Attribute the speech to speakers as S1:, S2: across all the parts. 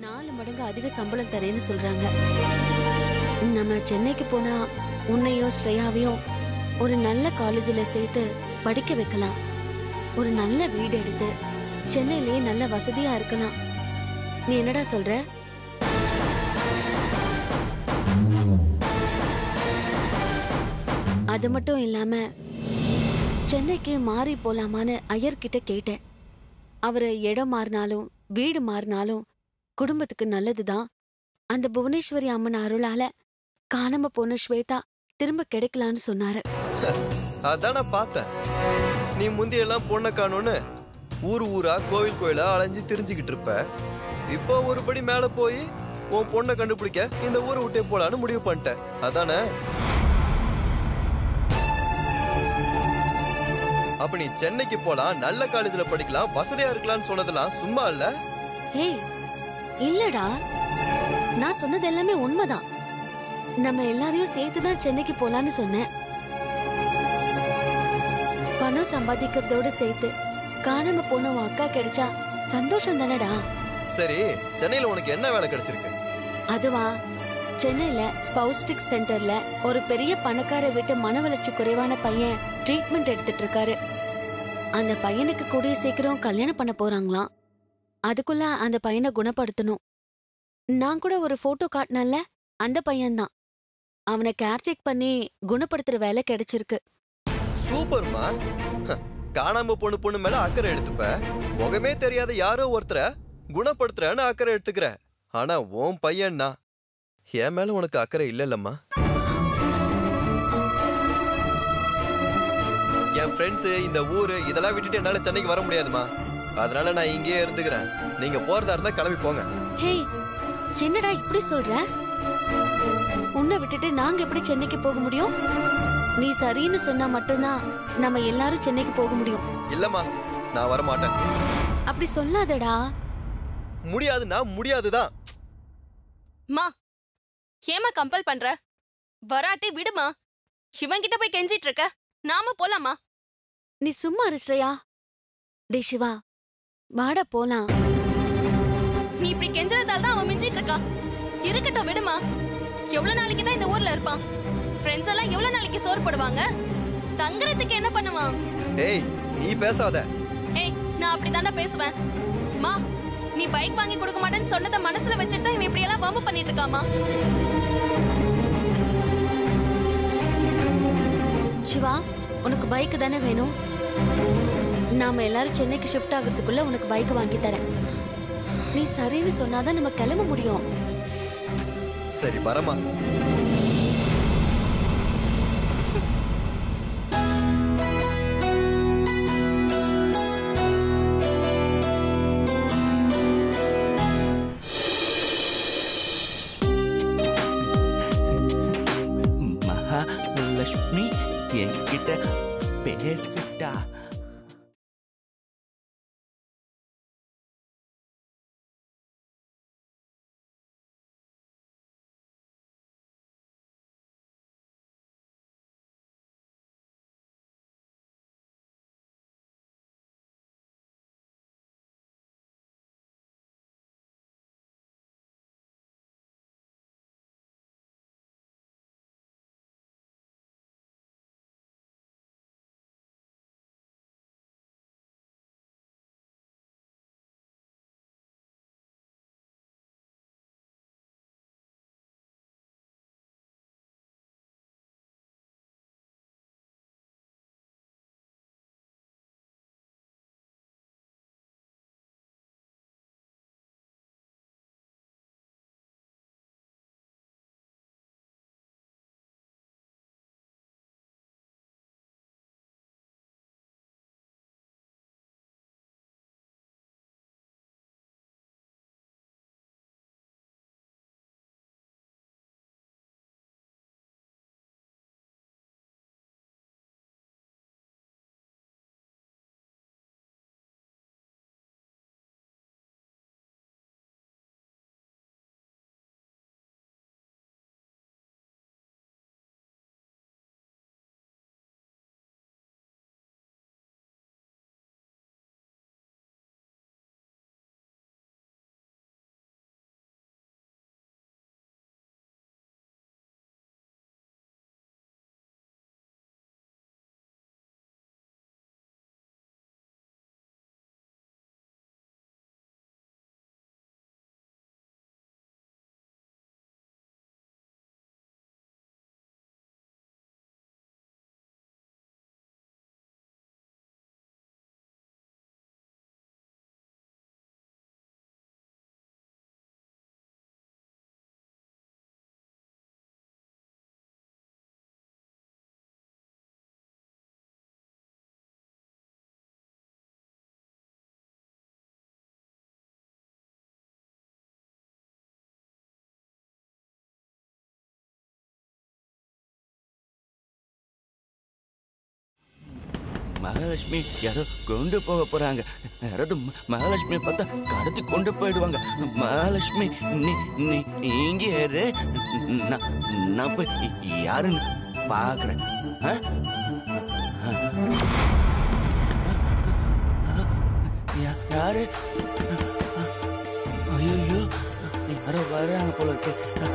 S1: நாலு மடங்கு அதிக சம்பளம் தரேன்னு சொல்றாங்க நம்ம சென்னைக்கு போனா உன்னையும் ஸ்ரேயாவையும் ஒரு நல்ல காலேஜ்ல சேர்த்து படிக்க வைக்கலாம் ஒரு நல்ல வீடு எடுத்து சென்னையிலேயே நல்ல வசதியா இருக்கலாம் நீ என்னடா சொல்ற அது மட்டும் இல்லாம சென்னைக்கு மாறி போலாமான்னு ஐயர்கிட்ட கேட்டேன் அவரு இடம் மாறினாலும் வீடு மாறினாலும் குடும்பத்துக்கு நல்லதுதான் அந்த புவனேஸ்வரி அம்மன் அருளால காணாம போன ஸ்வேதா திரும்ப கிடைக்கலான்னு சொன்னாரு
S2: அதான் நான் பார்த்தேன் நீ முந்தியெல்லாம் பொண்ணை காணோன்னு ஊர் ஊரா கோவில் கோயிலா அலைஞ்சு திரிஞ்சுக்கிட்டு இருப்ப இப்போ ஒரு படி மேல போய் உன் பொண்ணை கண்டுபிடிக்க இந்த ஊரை விட்டே போலான்னு முடிவு பண்ணிட்டேன் அதானே அப்ப நீ சென்னைக்கு போலாம் நல்ல காலேஜ்ல படிக்கலாம் வசதியா இருக்கலாம்னு சொன்னதெல்லாம் சும்மா இல்ல
S1: ஏய் இல்லடா நான் சொன்னது எல்லாமே உண்மைதான் நம்ம எல்லாரையும் சேர்த்து தான் சென்னைக்கு போலான்னு சொன்னேன் பணம் சம்பாதிக்கிறதோட சேர்த்து காணாம போன உன் அக்கா கிடைச்சா சந்தோஷம் தானடா
S2: சரி சென்னையில உனக்கு என்ன வேலை கிடைச்சிருக்கு
S1: அதுவா சென்னையில ஸ்பௌஸ்டிக் சென்டர்ல ஒரு பெரிய பணக்கார வீட்டு மன வளர்ச்சி குறைவான பையன் ட்ரீட்மெண்ட் எடுத்துட்டு இருக்காரு அந்த பையனுக்கு கூடிய சீக்கிரம் கல்யாணம் பண்ண போறாங்களாம் அதுக்குள்ள அந்த பையனை குணப்படுத்தணும் நான் கூட ஒரு போட்டோ காட்டினல்ல அந்த பையன்தான் அவனை கேர்டேக் பண்ணி குணப்படுத்துற வேலை கிடைச்சிருக்கு
S2: சூப்பர்மா ஹ, காணாம பொண்ணு பொண்ணு மேல அக்கறை எடுத்துப்ப முகமே தெரியாத யாரோ ஒருத்தர குணப்படுத்துறேன்னு அக்கறை எடுத்துக்கிற ஆனா உன் பையன்னா என் மேல உனக்கு அக்கறை இல்லல்லம்மா என் ஃப்ரெண்ட்ஸ் இந்த ஊரு இதெல்லாம் விட்டுட்டு என்னால சென்னைக்கு வர முடியாதுமா அதனால நான் இங்கேயே இருந்துக்கிறேன் நீங்க போறதா இருந்தா கிளம்பி போங்க
S1: ஹேய் என்னடா இப்படி சொல்ற உன்னை விட்டுட்டு நாங்க எப்படி சென்னைக்கு போக முடியும் நீ சரின்னு சொன்னா மட்டும்தான் நம்ம எல்லாரும் சென்னைக்கு போக முடியும்
S2: இல்லம்மா நான் வர மாட்டேன்
S1: அப்படி சொல்லாதடா
S2: முடியாதுன்னா முடியாதுதான்
S3: மா ஏமா கம்பல் பண்ற வராட்டி விடுமா இவன்கிட்ட போய் கெஞ்சிட்டு இருக்க நாம போலாமா
S1: நீ சும்மா இருஸ்ரையா டே சிவா வாடா போலாம்
S3: நீ இப்படி கெஞ்சறதால தான் அவன் மிஞ்சிட்டு இருக்கா இருக்கட்டும் விடுமா எவ்வளவு நாளைக்கு தான் இந்த ஊர்ல இருப்பான் ஃப்ரெண்ட்ஸ் எல்லாம் எவ்வளவு நாளைக்கு சோறு போடுவாங்க தங்குறதுக்கு என்ன பண்ணுவான்
S2: ஏய் நீ பேசாத
S3: ஏய் நான் அப்படி பேசுவேன் மா நீ பைக் வாங்கி கொடுக்க மாட்டேன்னு சொன்னதை மனசுல வச்சுட்டு தான் இவன் இப்படி எல்லாம் வம்பு பண்ணிட்டு இருக்காமா
S1: சிவா உனக்கு பைக் தானே வேணும் நாம எல்லாரும் சென்னைக்கு ஷிஃப்ட் ஆகிறதுக்குள்ள உனக்கு பைக் வாங்கி தரேன் நீ சரின்னு சொன்னாதான் நம்ம கிளம்ப முடியும்
S2: சரி வரமா
S4: மகாலட்சுமி என்கிட்ட பேசிட்டா மகாலட்சுமி யாரோ கொண்டு போக போறாங்க யாராவது ம- மகாலட்சுமியை பார்த்தா கடத்தி கொண்டு போயிடுவாங்க மகாலட்சுமி நீ நீ இங்கே இரு நான் நான் போய் யாருன்னு பார்க்குறேன் யாரு ஐயோ யாரோ வராங்க போல இருக்கு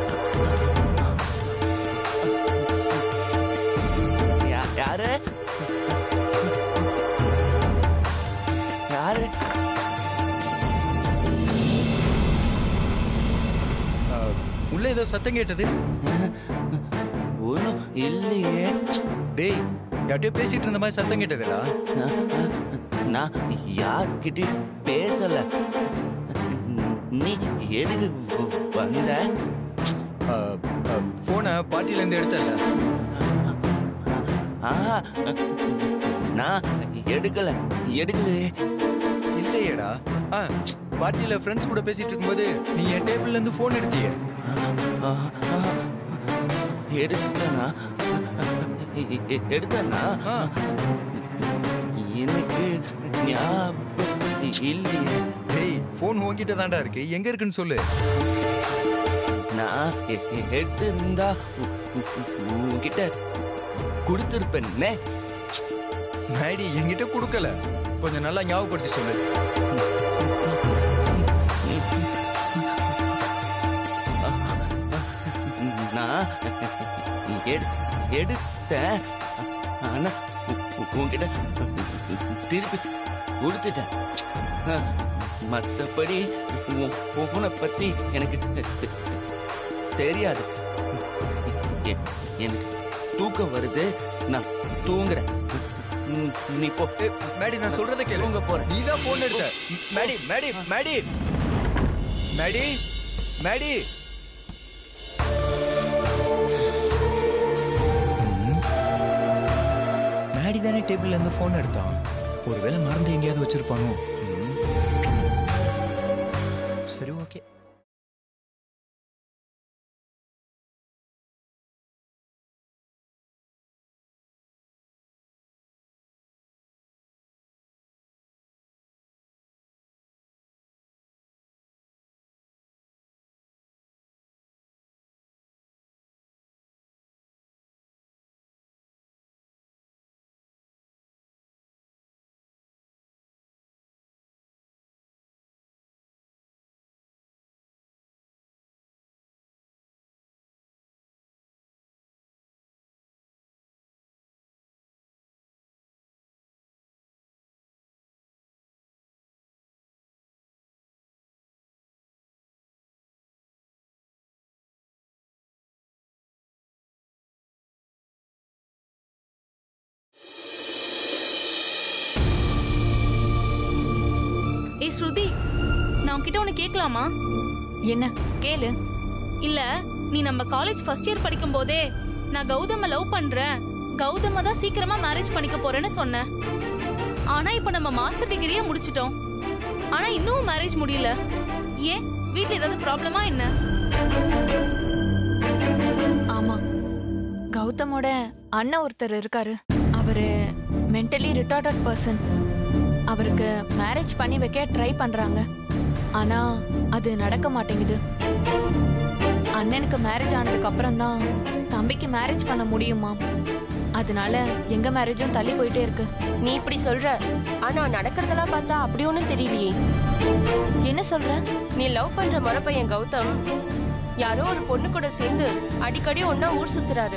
S4: யா- யாரு யாரு
S5: உள்ள ஏதோ சத்தம் கேட்டது
S4: ஒன்றும் இல்லையே
S5: டேய் யார்கிட்டயோ பேசிட்டு இருந்த மாதிரி சத்தம் கேட்டதுடா
S4: நான் யார்கிட்டயும் பேசல நீ எதுக்கு வ- வந்த
S5: போனை பாட்டில இருந்து எடுத்தல
S4: ஆஹா நான் எடுக்கல எடுக்கலையே
S5: இல்லையேடா ஆ பார்ட்டியில ஃப்ரெண்ட்ஸ் கூட பேசிட்டு இருக்கும்போது நீ என் டேபிள்ல இருந்து போன் எடுத்தியே
S4: எடுத்தனா எடுத்தனா
S5: ஆ
S4: எனக்கு ஞாபகம் இல்லையே
S5: டேய் போன் உன்கிட்ட தான்டா இருக்கு எங்க இருக்குன்னு சொல்லு
S4: நான் எ- எ- எடுத்திருந்தா உ- உ- உ- உன்கிட்ட கொடுத்துருப்பேன்னே
S5: மேடி என்கிட்ட கொடுக்கல கொஞ்சம் நல்லா ஞாபகப்படுத்தி சொல்லு
S4: நான் எடு எடுத்தேன் ஆனா உ- உன்கிட்ட திருப்பி கொடுத்துட்டேன் மற்றபடி உன் பொண்ணை பத்தி எனக்கு தெ- தெரியாது எ- எனக்கு தூக்கம் வருது நான் தூங்குறேன் ம், நீ போ
S5: ஏய், மேடி நான் சொல்றதை கேளு
S4: தூங்க போறேன்
S5: நீ தான் போன் எடுத்த மேடி மேடி மேடி மேடி மேடி மேடி தானே டேபிள்ல இருந்து போன் எடுத்தான் ஒருவேளை மறந்து எங்கேயாவது வச்சிருப்பானோ ம். சரி ஓகே
S3: ஏய் ஸ்ருதி நான் உன்கிட்ட ஒன்று கேட்கலாமா
S6: என்ன கேளு
S3: இல்ல நீ நம்ம காலேஜ் ஃபர்ஸ்ட் இயர் படிக்கும் போதே நான் கௌதம லவ் பண்றேன் கௌதம தான் சீக்கிரமா மேரேஜ் பண்ணிக்க போறேன்னு சொன்னேன் ஆனா இப்ப நம்ம மாஸ்டர் டிகிரியே முடிச்சிட்டோம் ஆனா இன்னும் மேரேஜ் முடியல ஏன் வீட்ல ஏதாவது ப்ராப்ளமா என்ன
S6: ஆமா கௌதமோட அண்ணன் ஒருத்தர் இருக்காரு அவரு மென்டலி ரிட்டார்டட் பர்சன் அவருக்கு மேரேஜ் பண்ணி வைக்க ட்ரை பண்றாங்க ஆனா அது நடக்க மாட்டேங்குது அண்ணனுக்கு மேரேஜ் ஆனதுக்கு அப்புறம் தான் தம்பிக்கு மேரேஜ் பண்ண முடியுமா அதனால எங்க மேரேஜும் தள்ளி போயிட்டே இருக்கு
S7: நீ இப்படி சொல்ற ஆனா நடக்கிறதெல்லாம் பார்த்தா அப்படி ஒண்ணும் தெரியலையே
S6: என்ன சொல்ற
S7: நீ லவ் பண்ற முறை பையன் கௌதம் யாரோ ஒரு பொண்ணு கூட சேர்ந்து அடிக்கடி ஒன்னா ஊர் சுத்துறாரு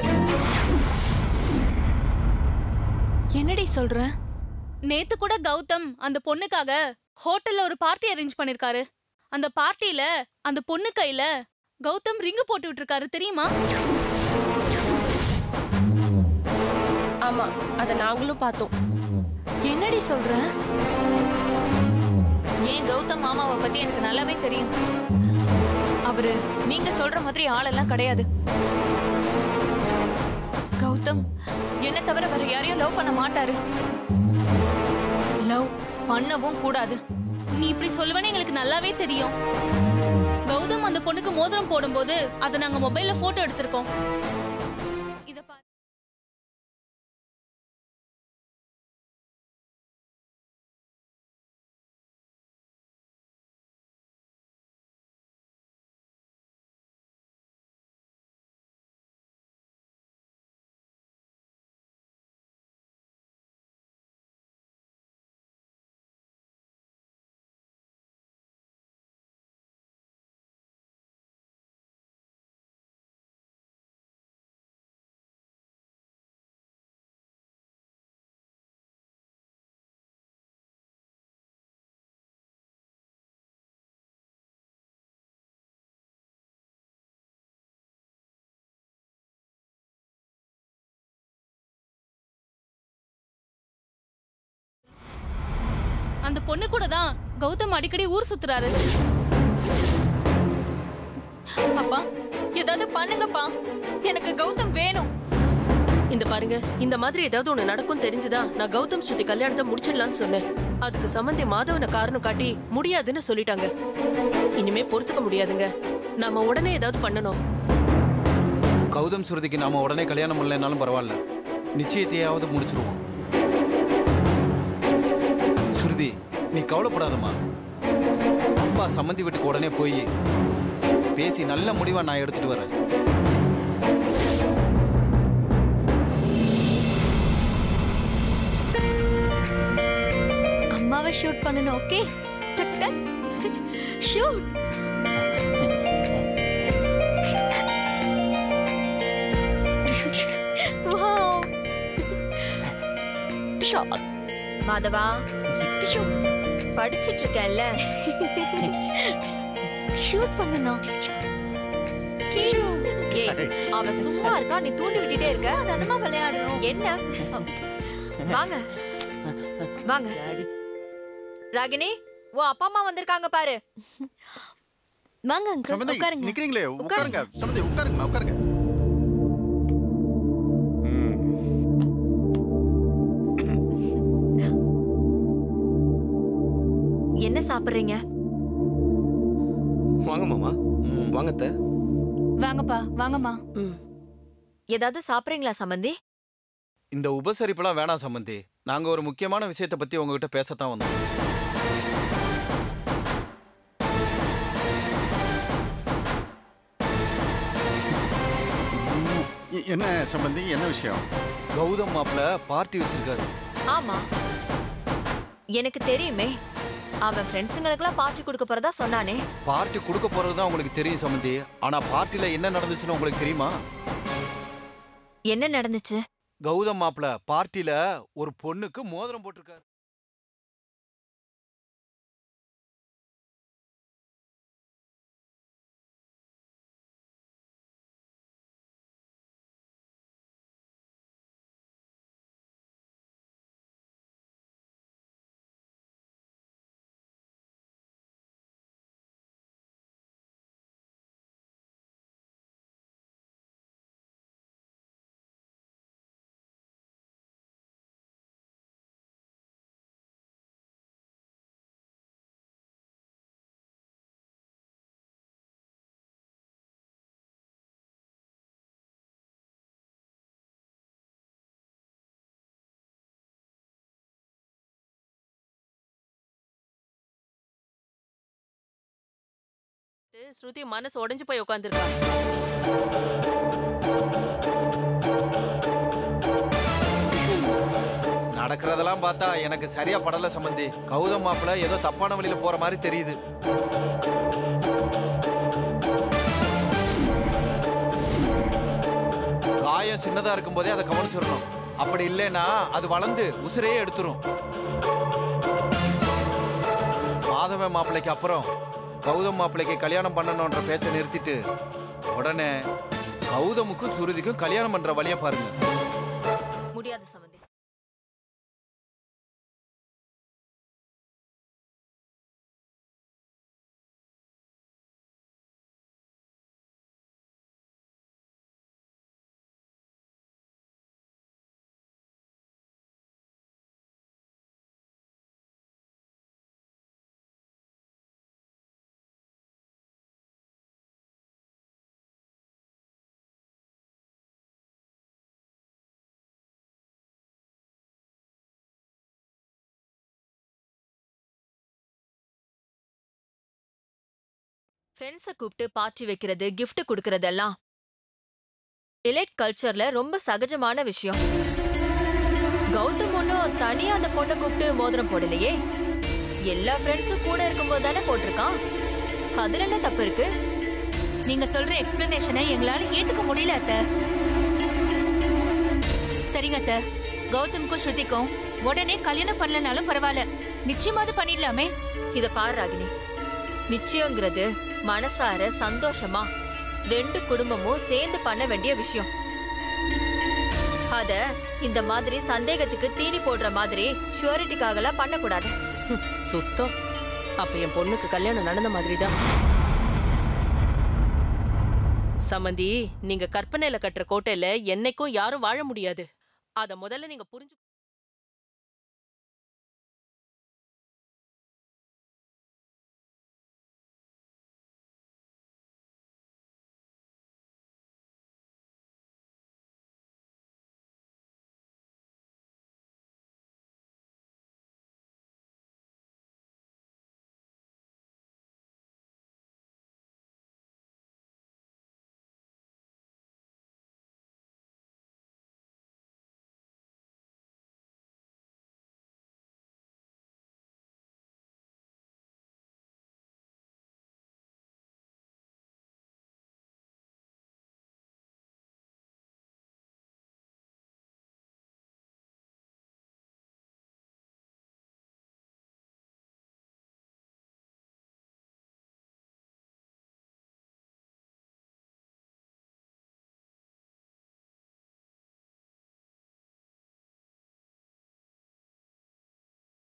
S6: என்னடி சொல்ற
S3: நேத்து கூட கௌதம் அந்த பொண்ணுக்காக ஹோட்டல்ல ஒரு பார்ட்டி அரேஞ்ச் பண்ணிருக்காரு அந்த பார்ட்டில அந்த பொண்ணு கையில கௌதம் ரிங்கு போட்டு விட்டுருக்காரு தெரியுமா
S7: ஆமா அத நாங்களும் பார்த்தோம்
S6: என்னடி சொல்ற ஏன் கௌதம் மாமாவை பத்தி எனக்கு நல்லாவே தெரியும் அவரு நீங்க சொல்ற மாதிரி ஆளெல்லாம் கிடையாது கௌதம் என்ன தவிர வேற யாரையும் லவ் பண்ண மாட்டாரு லவ் பண்ணவும் கூடாது
S3: நீ இப்படி சொல்லுவேன்னு எங்களுக்கு நல்லாவே தெரியும் கௌதம் அந்த பொண்ணுக்கு மோதிரம் போடும்போது அதை நாங்க மொபைல்ல போட்டோ எடுத்திருக்கோம் அந்த பொண்ணு கூட தான் கௌதம் அடிக்கடி ஊர் சுத்துறாரு
S6: அப்பா ஏதாவது பண்ணுங்கப்பா எனக்கு கௌதம் வேணும்
S7: இந்த பாருங்க இந்த மாதிரி ஏதாவது ஒண்ணு நடக்கும் தெரிஞ்சுதா நான் கௌதம் ஸ்ருதி கல்யாணத்தை முடிச்சிடலாம்னு சொன்னேன் அதுக்கு சம்பந்தி மாதவனை காரணம் காட்டி முடியாதுன்னு சொல்லிட்டாங்க இனிமே பொறுத்துக்க முடியாதுங்க நாம உடனே ஏதாவது பண்ணணும்
S8: கௌதம் சுருதிக்கு நாம உடனே கல்யாணம் பண்ணலைனாலும் பரவாயில்ல நிச்சயத்தையாவது முடிச்சிருவோம் சுருதி நீ கவலைப்படாதம்மா அப்பா சம்மந்தி வீட்டுக்கு உடனே போய் பேசி நல்ல முடிவா நான் எடுத்துட்டு வரேன்
S1: அம்மாவை ஷூட் பண்ணணும் ஓகே டக் டக் ஷூட் வாவ் ஷாட்
S9: மாதவா படிச்சிட்டு இருக்கல்ல
S1: ஷூட் பண்ணணும்
S9: ஏய் அவ சும்மா இருக்கா நீ தூண்டி விட்டுட்டே இருக்க
S1: தனமா விளையாடணும்
S9: என்ன வாங்க வாங்க ராகினி உன் அப்பா அம்மா வந்திருக்காங்க பாரு
S1: வாங்க அங்கிள்
S10: சம்பந்தி
S1: உட்காருங்க
S10: நிக்கிறீங்களே உட்காருங்க சம்பந்தி உட்காருங்கம்மா உட்காருங்க
S9: என்ன சாப்பிடுறீங்க
S2: வாங்க மாமா வாங்க அத்தை.
S6: வாங்கப்பா வாங்கம்மா
S9: ஏதாவது சாப்பிடுறீங்களா சம்பந்தி
S8: இந்த உபசரிப்பெல்லாம் வேணாம் சம்மந்தி நாங்க ஒரு முக்கியமான விஷயத்தை பத்தி உங்ககிட்ட பேசத்தான் வந்தோம்
S10: எ- என்ன சம்பந்தி என்ன விஷயம்
S8: கௌதம் மாப்பிள்ள பார்ட்டி வச்சிருக்காரு
S9: ஆமா எனக்கு தெரியுமே அவன் ஃப்ரெண்ட்ஸுங்களுக்கெல்லாம் பாய்ச்சி கொடுக்க போறதா சொன்னானே
S8: பார்ட்டி கொடுக்க போறது தான் உங்களுக்கு தெரியும் சம்மந்தி ஆனா பார்ட்டில என்ன நடந்துச்சுன்னு உங்களுக்கு தெரியுமா
S9: என்ன நடந்துச்சு
S8: கௌதம் மாப்பிள்ள பார்ட்டில ஒரு பொண்ணுக்கு மோதிரம் போட்டிருக்காரு
S7: ஸ்ருதி மனசு உடைஞ்சு போய் உட்காந்துருக்கா
S8: நடக்கிறதெல்லாம் பார்த்தா எனக்கு சரியா படல சம்மந்தி கௌதம் மாப்பிள்ள ஏதோ தப்பான வழியில போற மாதிரி தெரியுது காயம் சின்னதா இருக்கும்போதே அதை கவனிச்சிடணும் அப்படி இல்லைன்னா அது வளர்ந்து உசிரையே எடுத்துரும் மாதவ மாப்பிள்ளைக்கு அப்புறம் கௌதம் மாப்பிள்ளைக்கு கல்யாணம் பண்ணணுன்ற பேச்சை நிறுத்திட்டு உடனே கௌதமுக்கும் சுருதிக்கும் கல்யாணம் பண்ற வழியை பாருங்க
S9: முடியாது சம்பந்தி ஃப்ரெண்ட்ஸை கூப்பிட்டு பார்ட்டி வைக்கிறது gift கொடுக்கறதெல்லாம் எலைட் கல்ச்சர்ல ரொம்ப சகஜமான விஷயம் கௌதம் ஒன்றும் தனியா அந்த பொண்ணை கூப்பிட்டு மோதிரம் போடலையே எல்லா ஃப்ரெண்ட்ஸும் கூட இருக்கும்போது தானே போட்டிருக்கான் அதுல என்ன தப்பு இருக்கு
S6: நீங்க சொல்ற எக்ஸ்பிளனேஷனை எங்களால ஏத்துக்க முடியல அத்த சரிங்க அத்த கௌதம்க்கும் ஸ்ருதிக்கும் உடனே கல்யாணம் பண்ணலனாலும் பரவாயில்ல நிச்சயமாவது பண்ணிடலாமே
S9: இத பாரு ராகினி நிச்சயங்கிறது மனசார சந்தோஷமா ரெண்டு குடும்பமும் சேர்ந்து பண்ண வேண்டிய விஷயம் அத இந்த மாதிரி சந்தேகத்துக்கு தீனி போடுற மாதிரி ஷுவரிட்டிக்காகலாம் பண்ணக்கூடாது
S7: ஹம், சுத்தம் அப்ப என் பொண்ணுக்கு கல்யாணம் நடந்த மாதிரி தான் சமந்தி நீங்க கற்பனையில கட்டுற கோட்டையில என்னைக்கும் யாரும் வாழ முடியாது அத முதல்ல நீங்க புரிஞ்சு